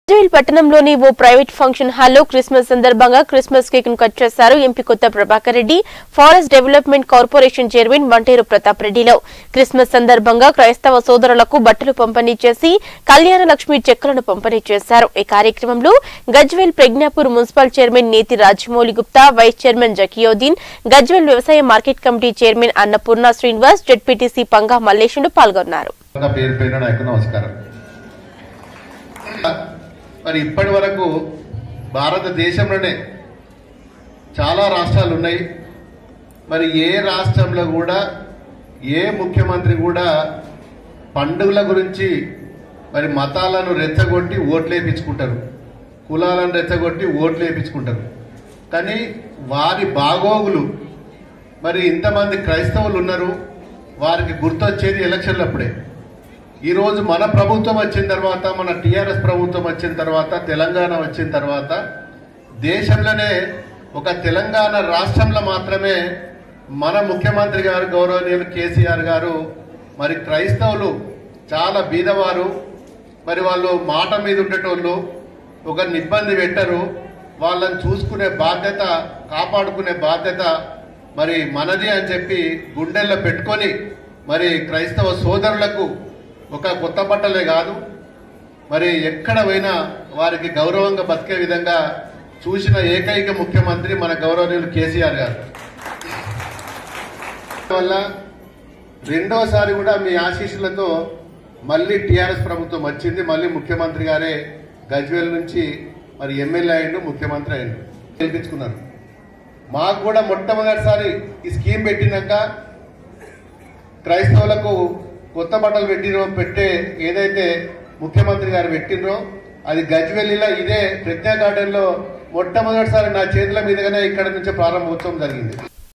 గజ్వేల్ పట్టణంలోని ఓ private function హాల్లో క్రిస్మస్ సందర్భంగా క్రిస్మస్ కేక్ ను కట్ చేశారు MP Kotha Prabhakar Reddy forest development corporation chairman Manteru Pratap రెడ్డిలో క్రిస్మస్ సందర్భంగా క్రైస్తవ సోదరులకు బట్టలు పంపిణీ చేసి కళ్యాణ లక్ష్మి చెక్కులను పంపిణీ చేశారు ఈ కార్యక్రమంలో Gajwel Pragnapur municipal chairman Neti Rajamouli Gupta vice chairman Zakiuddin Gajwel వ్యవసాయ market committee chairman Annapurna Srinivas ZPTC Panga Malleshudu పాల్గొన్నారు నా పేరు పేరు నాకు నమస్కారం మరి ఇప్పటి వరకు భారతదేశంలోనే చాలా రాష్ట్రాలు ఉన్నాయి మరి ఏ రాష్ట్రంలో కూడా ఏ ముఖ్యమంత్రి కూడా పండుగల గురించి మరి మతాలను రెచ్చగొట్టి ఓట్లు వేయించుకుంటారు కులాలను రెచ్చగొట్టి ఓట్లు వేయించుకుంటారు కానీ వారి బాగోగులు మరి ఇంతమంది క్రైస్తవులు ఉన్నారు వారికి గుర్తొచ్చేది ఎలక్షన్లప్పుడే ఈ రోజు మన ప్రభుత్వం వచ్చిన తర్వాత మన టిఆర్ఎస్ ప్రభుత్వం వచ్చిన తర్వాత తెలంగాణ వచ్చిన తర్వాత దేశంలోనే ఒక తెలంగాణ రాష్ట్రంలో మాత్రమే మన ముఖ్యమంత్రి గారు గౌరవనీయులు కేసీఆర్ గారు మరి క్రైస్తవులు చాలా బీదవారు మరి వాళ్ళు మాట మీద ఉండేటోళ్ళు ఒకరిని ఇబ్బంది పెట్టరు వాళ్ళని చూసుకునే బాధ్యత కాపాడుకునే బాధ్యత మరి మనది అని చెప్పి గుండెల్లో పెట్టుకొని మరి క్రైస్తవ సోదరులకు ఒక కొత్త బట్టలే కాదు మరి ఎక్కడ పోయినా వారికి గౌరవంగా బతికే విధంగా చూసిన ఏకైక ముఖ్యమంత్రి మన గౌరవనీయులు కేసీఆర్ గారు వల్ల రెండోసారి కూడా మీ ఆశీస్సులతో మళ్ళీ టిఆర్ఎస్ ప్రభుత్వం వచ్చింది మళ్ళీ ముఖ్యమంత్రి గారే గజ్వేల్ నుంచి మరి ఎమ్మెల్యే అయిండు ముఖ్యమంత్రి అయిండు గెలిపించుకున్నారు మాకు కూడా మొట్టమొదటిసారి ఈ స్కీమ్ పెట్టినాక క్రైస్తవులకు కొత్త బట్టలు పెట్టినో పెట్టే ఏదైతే ముఖ్యమంత్రి గారు పెట్టినరో అది గజ్వెల్లిలో ఇదే ప్రజ్ఞా గార్డెన్ లో మొట్టమొదటిసారి నా చేతుల మీదుగానే ఇక్కడ నుంచి ప్రారంభోత్సవం జరిగింది